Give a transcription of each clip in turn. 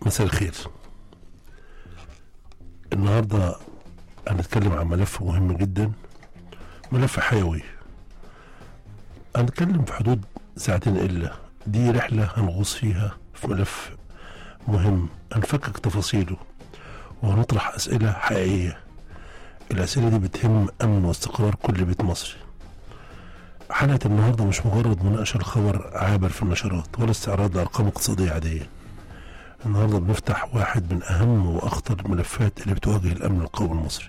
مساء الخير النهارده هنتكلم عن ملف مهم جدا ملف حيوي هنتكلم في حدود ساعتين الا دي رحله هنغوص فيها في ملف مهم هنفكك تفاصيله وهنطرح اسئله حقيقيه الاسئله دي بتهم امن واستقرار كل بيت مصري حلقه النهارده مش مجرد مناقشه لخبر عابر في النشرات ولا استعراض لارقام اقتصاديه عاديه النهارده بنفتح واحد من اهم واخطر الملفات اللي بتواجه الامن القومي المصري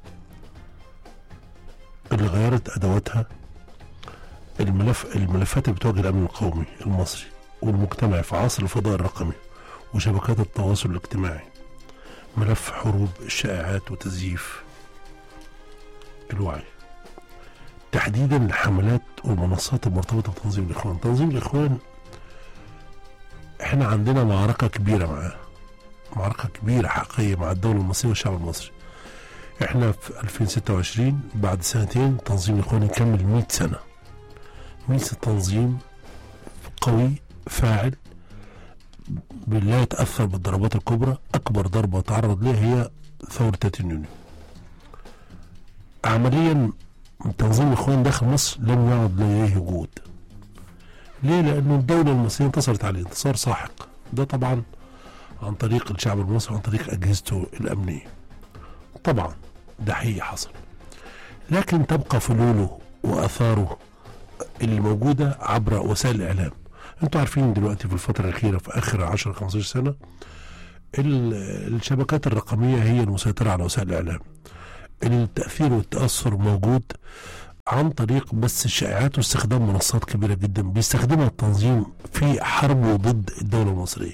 اللي غيرت ادواتها الملف الملفات اللي بتواجه الامن القومي المصري والمجتمعي في عصر الفضاء الرقمي وشبكات التواصل الاجتماعي ملف حروب الشائعات وتزييف الوعي تحديدا الحملات والمنصات المرتبطه بتنظيم الاخوان تنظيم الاخوان احنا عندنا معركه كبيره معاه معركه كبيره حقيقيه مع الدوله المصريه والشعب المصري احنا في 2026 بعد سنتين تنظيم الاخوان يكمل 100 سنه 100 تنظيم قوي فاعل لا يتاثر بالضربات الكبرى اكبر ضربه تعرض لها هي ثوره 30 يونيو عمليا تنظيم الاخوان داخل مصر لم يعد لديه وجود ليه؟ لأنه الدولة المصرية انتصرت عليه انتصار ساحق ده طبعا عن طريق الشعب المصري عن طريق أجهزته الأمنية طبعا ده حقيقي حصل لكن تبقى فلوله وآثاره اللي موجودة عبر وسائل الإعلام انتوا عارفين دلوقتي في الفترة الأخيرة في آخر 10 15 سنة الشبكات الرقمية هي المسيطرة على وسائل الإعلام التأثير والتأثر موجود عن طريق بس الشائعات واستخدام منصات كبيرة جدا بيستخدمها التنظيم في حربه ضد الدولة المصرية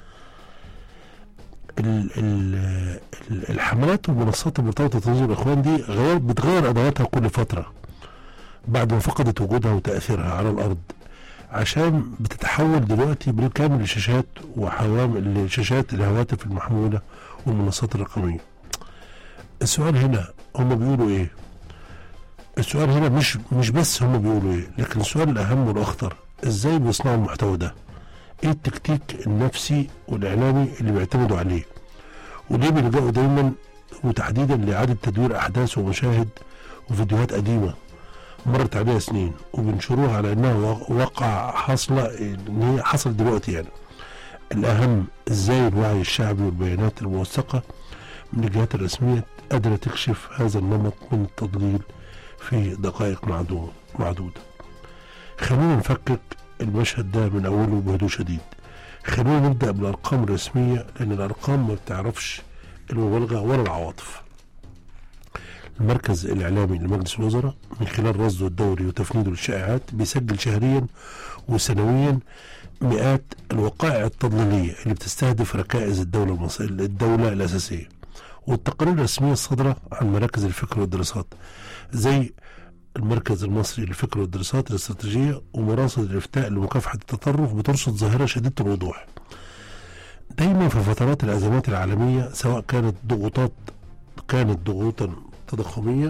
ال ال الحملات والمنصات المرتبطة بتنظيم الإخوان دي غير بتغير أدواتها كل فترة بعد ما فقدت وجودها وتأثيرها على الأرض عشان بتتحول دلوقتي بالكامل لشاشات وحوامل لشاشات الهواتف المحمولة والمنصات الرقمية السؤال هنا هم بيقولوا ايه السؤال هنا مش مش بس هم بيقولوا ايه لكن السؤال الاهم والاخطر ازاي بيصنعوا المحتوى ده ايه التكتيك النفسي والاعلامي اللي بيعتمدوا عليه وليه بيلجأوا دايما وتحديدا لاعاده تدوير احداث ومشاهد وفيديوهات قديمه مرت عليها سنين وبينشروها على انها واقع حاصله ان هي حصل دلوقتي يعني الاهم ازاي الوعي الشعبي والبيانات الموثقه من الجهات الرسميه قادره تكشف هذا النمط من التضليل في دقائق معدودة معدودة خلينا نفكك المشهد ده من أوله بهدوء شديد خلينا نبدأ بالأرقام الرسمية لأن الأرقام ما بتعرفش المبالغة ولا العواطف المركز الإعلامي لمجلس الوزراء من خلال رصده الدوري وتفنيده للشائعات بيسجل شهريا وسنويا مئات الوقائع التضليلية اللي بتستهدف ركائز الدولة المصرية الدولة الأساسية والتقارير الرسمية الصادرة عن مراكز الفكر والدراسات زي المركز المصري للفكر والدراسات الاستراتيجية ومراصد الإفتاء لمكافحة التطرف بترصد ظاهرة شديدة الوضوح دايما في فترات الأزمات العالمية سواء كانت ضغوطات كانت ضغوطا تضخمية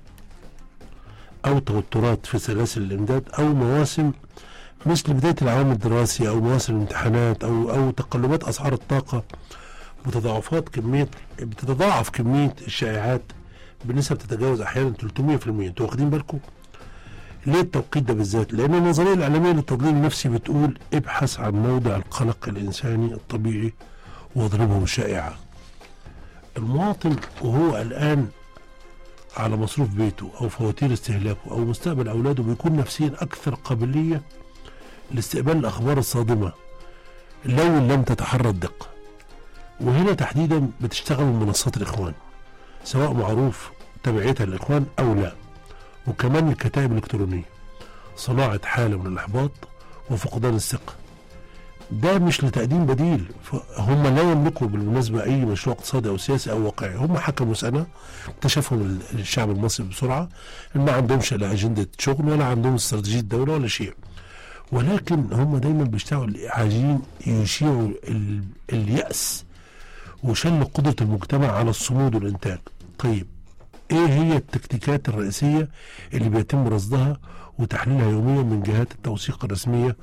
أو توترات في سلاسل الإمداد أو مواسم مثل بداية العام الدراسي أو مواسم الامتحانات أو أو تقلبات أسعار الطاقة وتضاعفات كمية بتتضاعف كمية الشائعات بنسب تتجاوز احيانا 300% انتوا واخدين بالكم؟ ليه التوقيت ده بالذات؟ لان النظريه الاعلاميه للتضليل النفسي بتقول ابحث عن موضع القلق الانساني الطبيعي واضربه بشائعه. المواطن وهو قلقان على مصروف بيته او فواتير استهلاكه او مستقبل اولاده بيكون نفسيا اكثر قابليه لاستقبال الاخبار الصادمه لو لم تتحرى الدقه. وهنا تحديدا بتشتغل منصات الاخوان سواء معروف تبعيتها للاخوان او لا وكمان الكتائب الالكترونيه صناعه حاله من الاحباط وفقدان الثقه ده مش لتقديم بديل هم لا يملكوا بالمناسبة أي مشروع اقتصادي أو سياسي أو واقعي هم حكموا سنة اكتشفهم الشعب المصري بسرعة ما عندهمش لا أجندة شغل ولا عندهم استراتيجية دولة ولا شيء ولكن هم دايما بيشتغلوا عايزين يشيعوا اليأس وشل قدرة المجتمع على الصمود والإنتاج طيب ايه هي التكتيكات الرئيسية اللي بيتم رصدها وتحليلها يوميا من جهات التوثيق الرسمية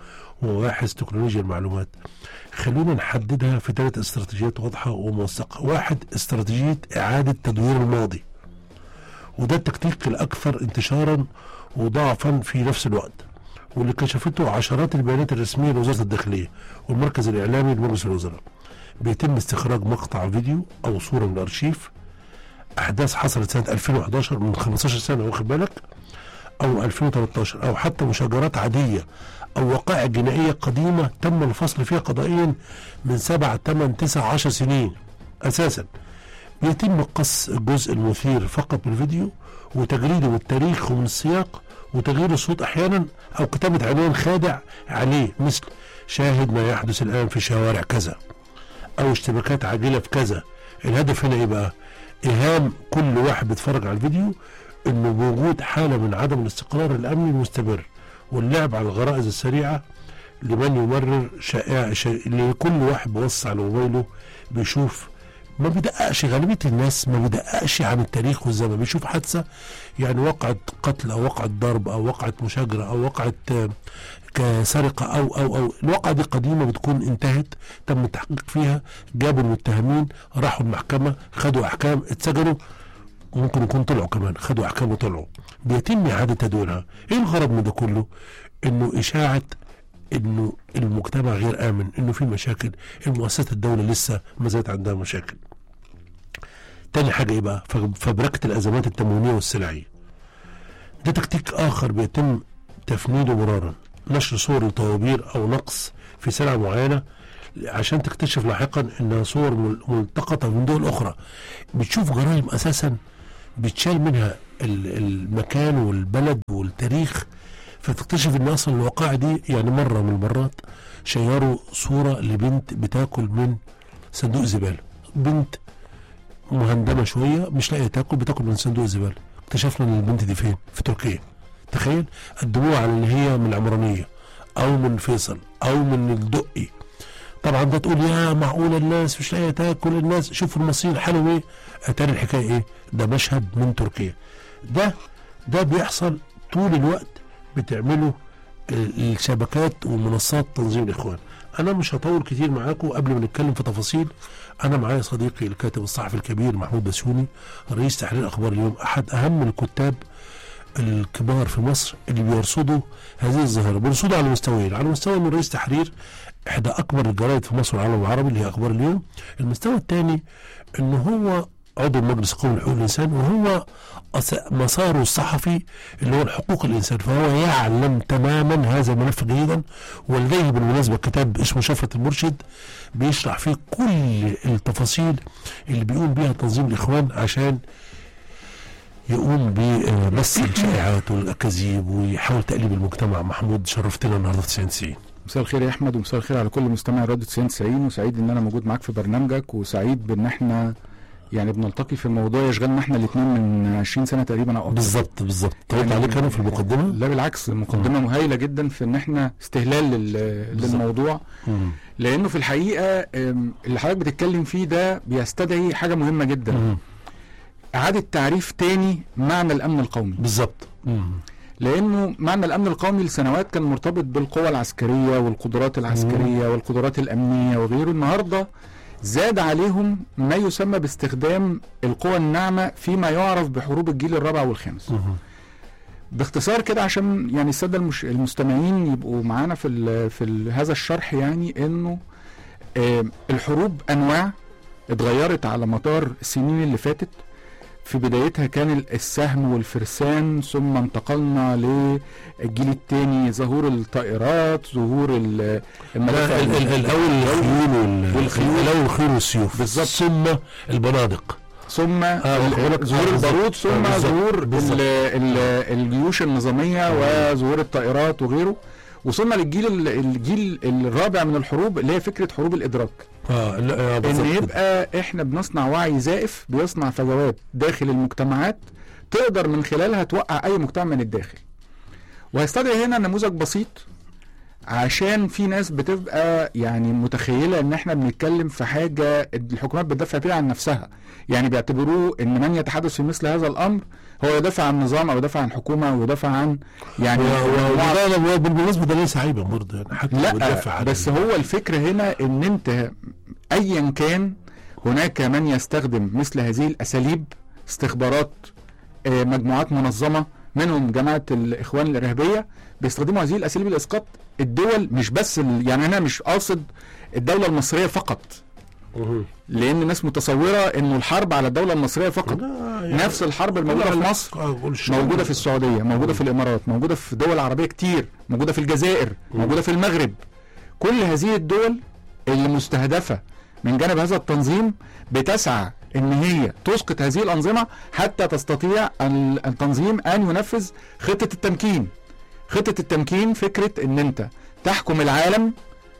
وباحث تكنولوجيا المعلومات خلونا نحددها في ثلاث استراتيجيات واضحة وموثقة واحد استراتيجية إعادة تدوير الماضي وده التكتيك الأكثر انتشارا وضعفا في نفس الوقت واللي كشفته عشرات البيانات الرسمية لوزارة الداخلية والمركز الإعلامي لمجلس الوزراء بيتم استخراج مقطع فيديو أو صورة من الأرشيف أحداث حصلت سنة 2011 من 15 سنة واخد بالك أو 2013 أو حتى مشاجرات عادية أو وقائع جنائية قديمة تم الفصل فيها قضائيا من سبع ثمان تسع عشر سنين أساسا بيتم قص الجزء المثير فقط من الفيديو وتجريده من التاريخ ومن السياق وتغيير الصوت أحيانا أو كتابة عنوان خادع عليه مثل شاهد ما يحدث الآن في شوارع كذا أو اشتباكات عاجلة في كذا الهدف هنا إيه بقى؟ إيهام كل واحد بيتفرج على الفيديو إنه بوجود حالة من عدم الاستقرار الأمني المستمر واللعب على الغرائز السريعة لمن يمرر شائع شيء لكل واحد بيبص على موبايله بيشوف ما بيدققش غالبية الناس ما بيدققش عن التاريخ والزمن بيشوف حادثة يعني وقعت قتل أو وقعت ضرب أو وقعت مشاجرة أو وقعت آه، كسرقة أو أو أو الواقعة دي قديمة بتكون انتهت تم التحقيق فيها جابوا المتهمين راحوا المحكمة خدوا أحكام اتسجنوا ممكن يكون طلعوا كمان خدوا أحكام وطلعوا بيتم إعادة تدويرها إيه الغرض من ده كله إنه إشاعة انه المجتمع غير امن انه في مشاكل المؤسسات الدوله لسه ما زالت عندها مشاكل تاني حاجه ايه بقى فب- فبركه الازمات التموينيه والسلعيه ده تكتيك اخر بيتم تفنيده مرارا نشر صور لطوابير او نقص في سلعه معينه عشان تكتشف لاحقا انها صور مل- ملتقطه من دول اخرى بتشوف جرائم اساسا بتشال منها ال- المكان والبلد والتاريخ فتكتشف ان اصلا الوقائع دي يعني مره من المرات شيروا صوره لبنت بتاكل من صندوق زباله بنت مهندمه شويه مش لاقيه تاكل بتاكل من صندوق زباله اكتشفنا ان البنت دي فين في تركيا تخيل قدموها على ان هي من العمرانيه او من فيصل او من الدقي طبعا ده تقول يا معقوله الناس مش لاقيه تاكل الناس شوفوا المصريين حالهم ايه اتاري الحكايه ايه ده مشهد من تركيا ده ده بيحصل طول الوقت بتعمله ال- الشبكات ومنصات تنظيم الاخوان انا مش هطول كتير معاكم قبل ما نتكلم في تفاصيل انا معايا صديقي الكاتب الصحفي الكبير محمود بسيوني رئيس تحرير اخبار اليوم احد اهم الكتاب الكبار في مصر اللي بيرصدوا هذه الظاهره بيرصدوا على مستويين على مستوى انه رئيس تحرير احدى اكبر الجرائد في مصر والعالم العربي اللي هي اخبار اليوم المستوى الثاني انه هو عضو مجلس قومي لحقوق الانسان وهو أس- مساره الصحفي اللي هو حقوق الانسان فهو يعلم تماما هذا الملف جيدا ولديه بالمناسبه كتاب اسمه شفره المرشد بيشرح فيه كل التفاصيل اللي بيقوم بيها تنظيم الاخوان عشان يقوم ببث الشائعات والاكاذيب ويحاول تقليب المجتمع محمود شرفتنا النهارده في 90 90 مساء الخير يا احمد ومساء الخير على كل مستمع راديو 90 90 وسعيد ان انا موجود معاك في برنامجك وسعيد بان احنا يعني بنلتقي في موضوع يشغلنا احنا الاثنين من 20 سنه تقريبا او اكتر بالظبط بالظبط طولت يعني- عليك انا في المقدمه لا بالعكس مقدمه هايله جدا في ان احنا استهلال لل- بالظبط. للموضوع مم. لانه في الحقيقه أم، اللي حضرتك بتتكلم فيه ده بيستدعي حاجه مهمه جدا مم. اعاده تعريف تاني معنى الامن القومي بالظبط مم. لانه معنى الامن القومي لسنوات كان مرتبط بالقوى العسكريه والقدرات العسكريه والقدرات الامنيه وغيره النهارده زاد عليهم ما يسمى باستخدام القوى الناعمه فيما يعرف بحروب الجيل الرابع والخامس مم. باختصار كده عشان يعني الساده المش... المستمعين يبقوا معانا في ال... في ال... هذا الشرح يعني انه آه الحروب انواع اتغيرت على مدار السنين اللي فاتت في بدايتها كان ال- السهم والفرسان ثم انتقلنا للجيل الثاني ظهور الطائرات ظهور ال- لا المدافع ال- ال- الاول الخيول وال- والخيول. الاول الخيول والسيوف بالظبط. ثم البنادق ثم آه، ال- واخد بالك؟ ظهور آه، بالظبط. البارود ثم آه، بالظبط. ظهور بالظبط. ال- ال- الجيوش النظاميه وظهور الطائرات وغيره وصلنا للجيل ال- الجيل الرابع من الحروب اللي هي فكره حروب الادراك اه لا آه، ان بالظبط. يبقى احنا بنصنع وعي زائف بيصنع فجوات داخل المجتمعات تقدر من خلالها توقع اي مجتمع من الداخل وهيستدعي هنا نموذج بسيط عشان في ناس بتبقى يعني متخيله ان احنا بنتكلم في حاجه الحكومات بتدافع فيها عن نفسها يعني بيعتبروه ان من يتحدث في مثل هذا الامر هو يدافع عن نظام او يدافع عن حكومه او يدافع عن يعني مجموعة وده لا- بالمناسبه ده ليس عيبا برضه يعني حتى لو بتدافع لا عن بس ال- هو الفكرة هنا ان انت ايا كان هناك من يستخدم مثل هذه الاساليب استخبارات آه، مجموعات منظمة منهم جماعة الاخوان الارهابية بيستخدموا هذه الاساليب لاسقاط الدول مش بس ال... يعني انا مش قاصد الدولة المصرية فقط مهم. لان الناس متصورة انه الحرب على الدولة المصرية فقط لا، يعني نفس الحرب الموجودة في لا، مصر آه، قول الشعب. موجودة في السعودية موجودة في الإمارات موجودة في دول عربية كتير موجودة في الجزائر موجودة في المغرب كل هذه الدول اللي مستهدفة من جانب هذا التنظيم بتسعى ان هي تسقط هذه الانظمه حتى تستطيع ال- التنظيم ان ينفذ خطه التمكين. خطه التمكين فكره ان انت تحكم العالم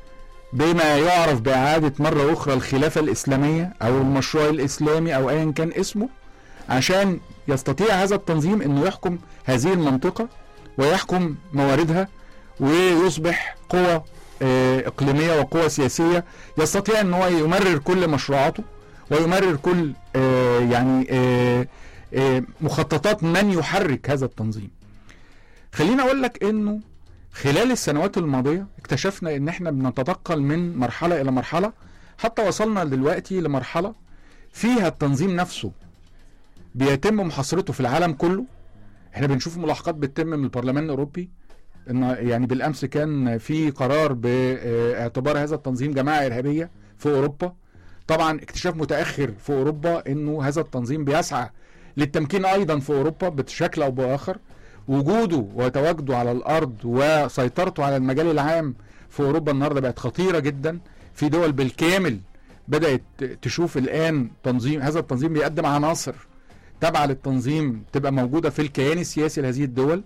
بما يعرف باعاده مره اخرى الخلافه الاسلاميه او المشروع الاسلامي او ايا كان اسمه عشان يستطيع هذا التنظيم انه يحكم هذه المنطقه ويحكم مواردها ويصبح قوة آه، إقليمية وقوة سياسية يستطيع أن هو يمرر كل مشروعاته ويمرر كل آه، يعني آه، آه، مخططات من يحرك هذا التنظيم خليني أقول لك أنه خلال السنوات الماضية اكتشفنا أن احنا بنتنقل من مرحلة إلى مرحلة حتى وصلنا دلوقتي لمرحلة فيها التنظيم نفسه بيتم محاصرته في العالم كله احنا بنشوف ملاحقات بتتم من البرلمان الاوروبي ان يعني بالامس كان في قرار باعتبار هذا التنظيم جماعه ارهابيه في اوروبا طبعا اكتشاف متاخر في اوروبا انه هذا التنظيم بيسعى للتمكين ايضا في اوروبا بشكل او باخر وجوده وتواجده على الارض وسيطرته على المجال العام في اوروبا النهارده بقت خطيره جدا في دول بالكامل بدات تشوف الان تنظيم هذا التنظيم بيقدم عناصر تابعه للتنظيم تبقى موجوده في الكيان السياسي لهذه الدول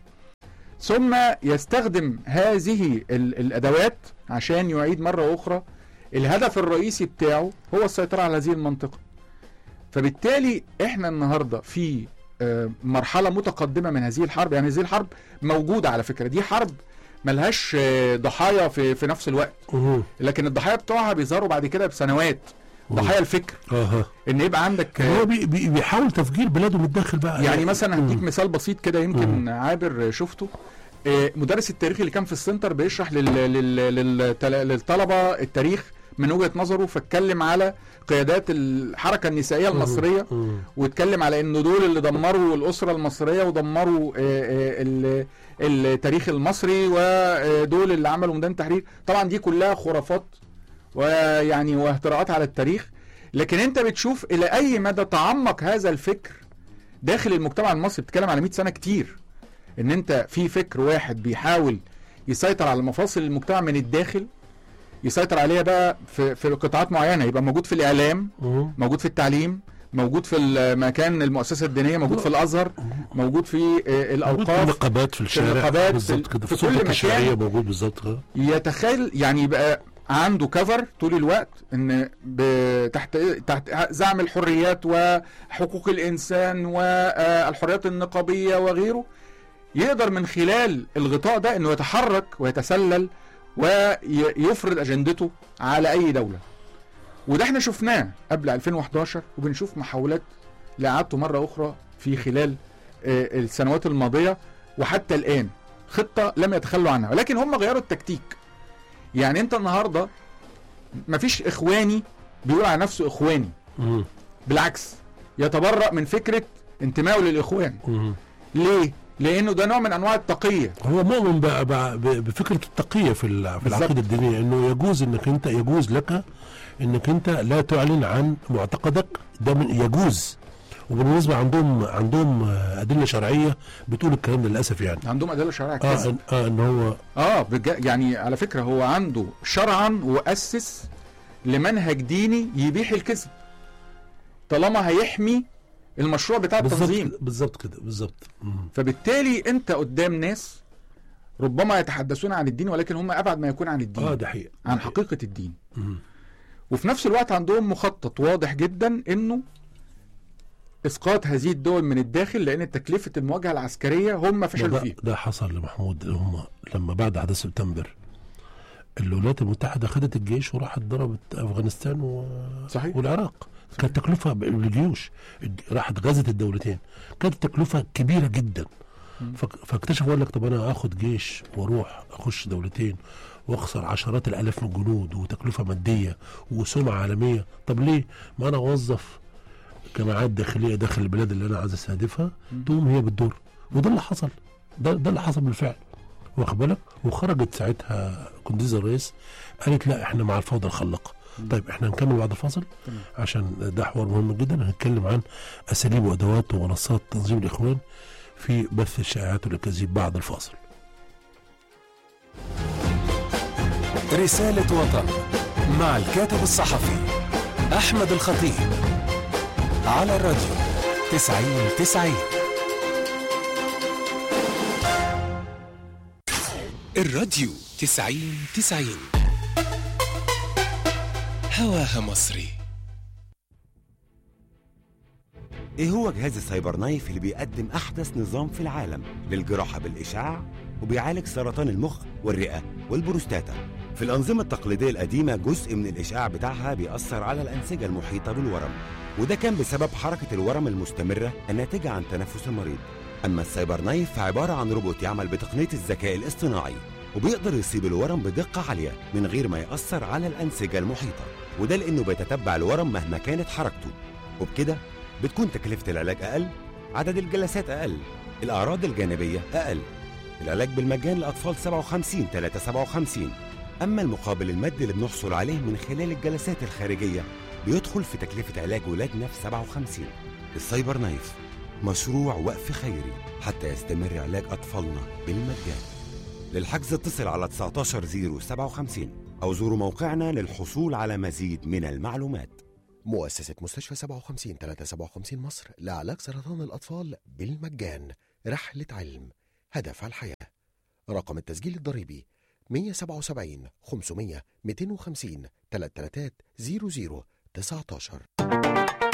ثم يستخدم هذه ال- الادوات عشان يعيد مره اخرى الهدف الرئيسي بتاعه هو السيطره على هذه المنطقه فبالتالي احنا النهارده في آه، مرحله متقدمه من هذه الحرب يعني هذه الحرب موجوده على فكره دي حرب ملهاش آه، ضحايا في في نفس الوقت مهم. لكن الضحايا بتوعها بيظهروا بعد كده بسنوات مم. ضحايا الفكر اها ان يبقى عندك هو بي بي بيحاول تفجير بلاده من الداخل بقى يعني مثلا هديك مم. مثال بسيط كده يمكن عابر شفته آه، مدرس التاريخ اللي كان في السنتر بيشرح لل... لل... لل... للطلبه التاريخ من وجهه نظره فاتكلم على قيادات الحركه النسائيه المصريه مم. واتكلم على انه دول اللي دمروا الاسره المصريه ودمروا آه، آه، ال- التاريخ المصري ودول اللي عملوا ميدان تحرير طبعا دي كلها خرافات ويعني واهتراءات على التاريخ لكن انت بتشوف الى اي مدى تعمق هذا الفكر داخل المجتمع المصري بتتكلم على 100 سنه كتير ان انت في فكر واحد بيحاول يسيطر على مفاصل المجتمع من الداخل يسيطر عليها بقى في في قطاعات معينه يبقى موجود في الاعلام مم. موجود في التعليم موجود في المكان المؤسسه الدينيه موجود في الازهر موجود في آه، موجود في الاوقاف النقابات في الشارع النقابات، بالظبط في- كده في في كل السلطات مكان. الشرعيه موجود بالظبط آه. يتخيل يعني يبقى عنده كفر طول الوقت ان ب- تحت تحت زعم الحريات وحقوق الانسان والحريات النقابيه وغيره يقدر من خلال الغطاء ده انه يتحرك ويتسلل ويفرض اجندته على اي دوله وده احنا شفناه قبل 2011 وبنشوف محاولات لاعادته مره اخرى في خلال آه، السنوات الماضيه وحتى الان خطه لم يتخلوا عنها ولكن هم غيروا التكتيك يعني انت النهارده مفيش اخواني بيقول على نفسه اخواني مم. بالعكس يتبرأ من فكره انتمائه للاخوان مم. ليه لانه ده نوع من انواع التقيه هو مؤمن بقى بقى ب- بفكره التقيه في ال- في بالظبط. العقيده الدينيه انه يجوز انك انت يجوز لك انك انت لا تعلن عن معتقدك ده من يجوز وبالنسبه عندهم عندهم آه، ادله شرعيه بتقول الكلام ده للاسف يعني عندهم ادله شرعيه اه كذب إن- اه ان هو اه بجا يعني على فكره هو عنده شرعا واسس لمنهج ديني يبيح الكذب طالما هيحمي المشروع بتاع بالظبط التنظيم كده- بالظبط كده بالظبط مم. فبالتالي انت قدام ناس ربما يتحدثون عن الدين ولكن هم ابعد ما يكون عن الدين اه ده حقيقه عن حقيقه الدين مم. وفي نفس الوقت عندهم مخطط واضح جدا انه اسقاط هذه الدول من الداخل لان تكلفه المواجهه العسكريه هم ده, فشلوا ده, فيها ده حصل لمحمود هم لما بعد احداث سبتمبر الولايات المتحده خدت الجيش وراحت ضربت افغانستان و... صحيح. والعراق كانت تكلفه ب- للجيوش الج- راحت غزت الدولتين كانت تكلفه كبيره جدا فك- فاكتشفوا قال لك طب انا اخد جيش واروح اخش دولتين واخسر عشرات الالاف من الجنود وتكلفه ماديه وسمعه عالميه طب ليه؟ ما انا اوظف جماعات داخليه داخل البلاد اللي انا عايز استهدفها تقوم هي بتدور وده اللي حصل ده ده اللي حصل بالفعل واخد بالك وخرجت ساعتها كونديزا الرئيس قالت لا احنا مع الفوضى الخلاقه طيب احنا هنكمل بعد الفاصل تمام. عشان ده حوار مهم جدا هنتكلم عن اساليب وادوات ومنصات تنظيم الاخوان في بث الشائعات والاكاذيب بعد الفاصل رسالة وطن مع الكاتب الصحفي أحمد الخطيب على الراديو تسعين تسعين الراديو تسعين تسعين هواها مصري ايه هو جهاز السايبر نايف اللي بيقدم احدث نظام في العالم للجراحه بالاشعاع وبيعالج سرطان المخ والرئه والبروستاتا في الانظمه التقليديه القديمه جزء من الاشعاع بتاعها بيأثر على الانسجه المحيطه بالورم وده كان بسبب حركه الورم المستمره الناتجه عن تنفس المريض اما السايبر نايف فعباره عن روبوت يعمل بتقنيه الذكاء الاصطناعي وبيقدر يصيب الورم بدقه عاليه من غير ما يأثر على الانسجه المحيطه وده لانه بيتتبع الورم مهما كانت حركته وبكده بتكون تكلفة العلاج أقل عدد الجلسات أقل الأعراض الجانبية أقل العلاج بالمجان لأطفال 57 3 57 أما المقابل المادي اللي بنحصل عليه من خلال الجلسات الخارجية بيدخل في تكلفة علاج ولادنا في 57 السايبر نايف مشروع وقف خيري حتى يستمر علاج أطفالنا بالمجان للحجز اتصل على 19057 أو زوروا موقعنا للحصول على مزيد من المعلومات مؤسسة مستشفى 57 357 مصر لعلاج سرطان الأطفال بالمجان رحلة علم هدف الحياة رقم التسجيل الضريبي 177 500 250 333 00 19